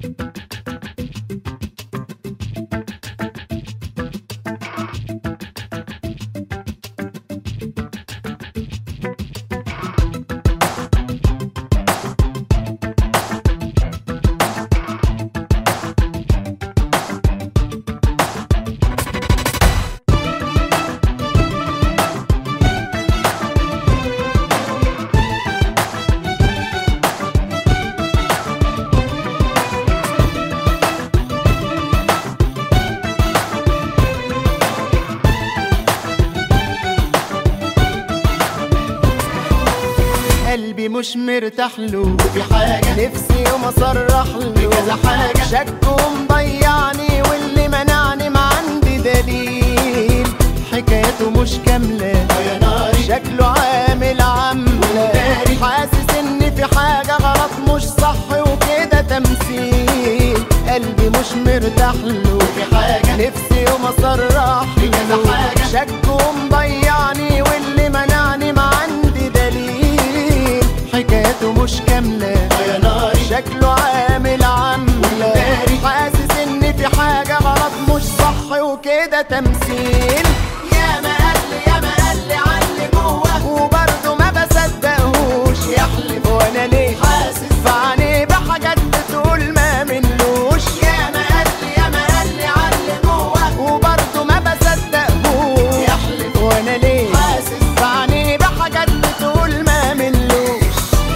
قلبي مش مرتاح له في حاجة نفسي يوم اصرح له بكذا حاجة. شك ومضيعني واللي منعني ما عندي دليل حكايته مش كاملة يا ناري شكله عامل عاملة داري. حاسس ان في حاجة غلط مش صح وكده تمثيل قلبي مش مرتاح له في حاجة نفسي يوم اصرح بكذا له حاجة. شك ومضيعني واللي منعني ما عندي دليل حكايته مش كاملة يا ناري شكله عامل عاملة داري. حاسس ان في حاجة غلط مش صح وكده تمثيل يا ما قال لي يا ما قال لي علي جوه وبرضه ما بصدقهوش يحلف وانا ليه حاسس في عينيه بحاجات بتقول ما منلوش يا ما قال لي يا ما قال لي علي جوه وبرضه ما بصدقهوش يحلف وانا ليه حاسس في عينيه بحاجات بتقول ما منلوش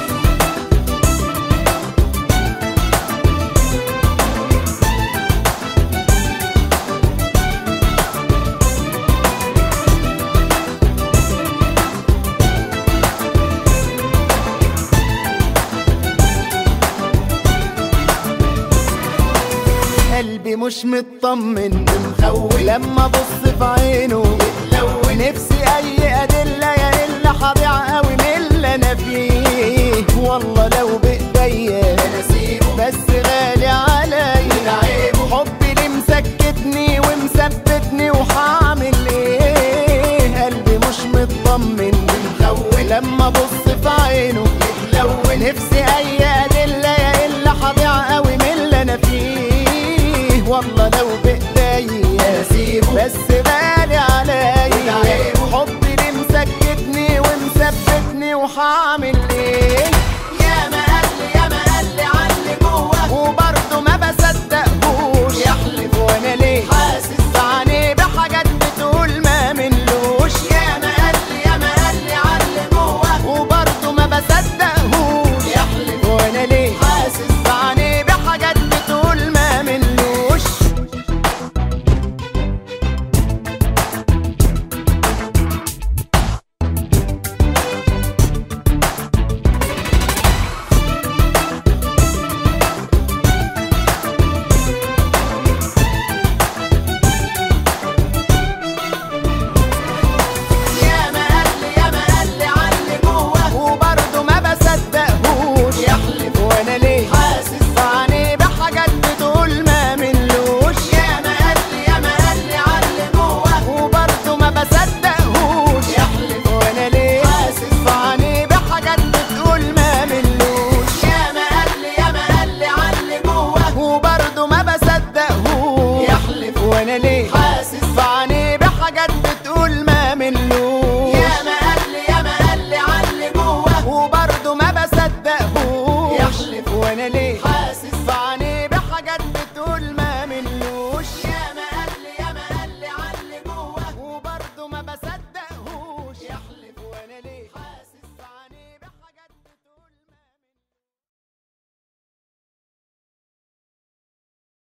قلبي مش مطمن مخوف لما ابص في عينه يتلون نفسي اي ادله يا الا هضيع قوي من اللي انا فيه والله لو بايديا